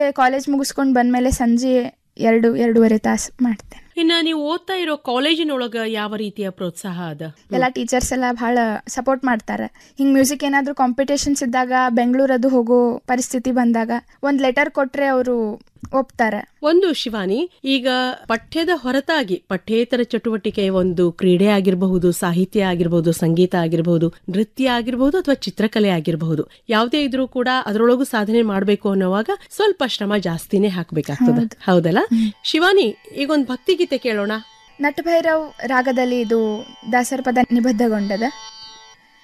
college ಮುಗಿಸ್ಕೊಂಡು ಬಂದ್ಮೇಲೆ ಸಂಜೆ ಎರಡು ಎರಡೂವರೆ ತಾಸು ಮಾಡ್ತೇನೆ ಇನ್ನ ನೀವು ಓದ್ತಾ ಇರೋ ಕಾಲೇಜಿನೊಳಗ ಯಾವ ರೀತಿಯ ಪ್ರೋತ್ಸಾಹ ಅದ ಎಲ್ಲ ಟೀಚರ್ಸ್ ಎಲ್ಲ ಬಹಳ ಸಪೋರ್ಟ್ ಮಾಡ್ತಾರೆ ಹಿಂಗ್ ಮ್ಯೂಸಿಕ್ ಏನಾದ್ರು ಕಾಂಪಿಟೇಷನ್ಸ್ ಇದ್ದಾಗ ಬೆಂಗಳೂರು ಅದು ಹೋಗೋ ಪರಿಸ್ಥಿತಿ ಬಂದಾಗ ಒಂದ್ ಲೆಟರ್ ಕೊಟ್ರೆ ಅವರು ಒಪ್ತಾರೆ ಒಂದು ಶಿವಾನಿ ಈಗ ಪಠ್ಯದ ಹೊರತಾಗಿ ಪಠ್ಯೇತರ ಚಟುವಟಿಕೆ ಒಂದು ಕ್ರೀಡೆ ಆಗಿರಬಹುದು ಸಾಹಿತ್ಯ ಆಗಿರಬಹುದು ಸಂಗೀತ ಆಗಿರಬಹುದು ನೃತ್ಯ ಆಗಿರಬಹುದು ಅಥವಾ ಚಿತ್ರಕಲೆ ಆಗಿರಬಹುದು ಯಾವುದೇ ಇದ್ರೂ ಕೂಡ ಅದರೊಳಗೂ ಸಾಧನೆ ಮಾಡಬೇಕು ಅನ್ನೋವಾಗ ಸ್ವಲ್ಪ ಶ್ರಮ ಜಾಸ್ತಿನೇ ಹಾಕ್ಬೇಕಾಗ್ತದೆ ಹೌದಲ್ಲ ಶಿವಾನಿ ಈಗ ಒಂದು ಭಕ್ತಿಗೀತೆ ಕೇಳೋಣ ನಟಭೈರವ್ ರಾಗದಲ್ಲಿ ಇದು ದಾಸರ ಪದ ನಿಬದ್ಧಗೊಂಡದ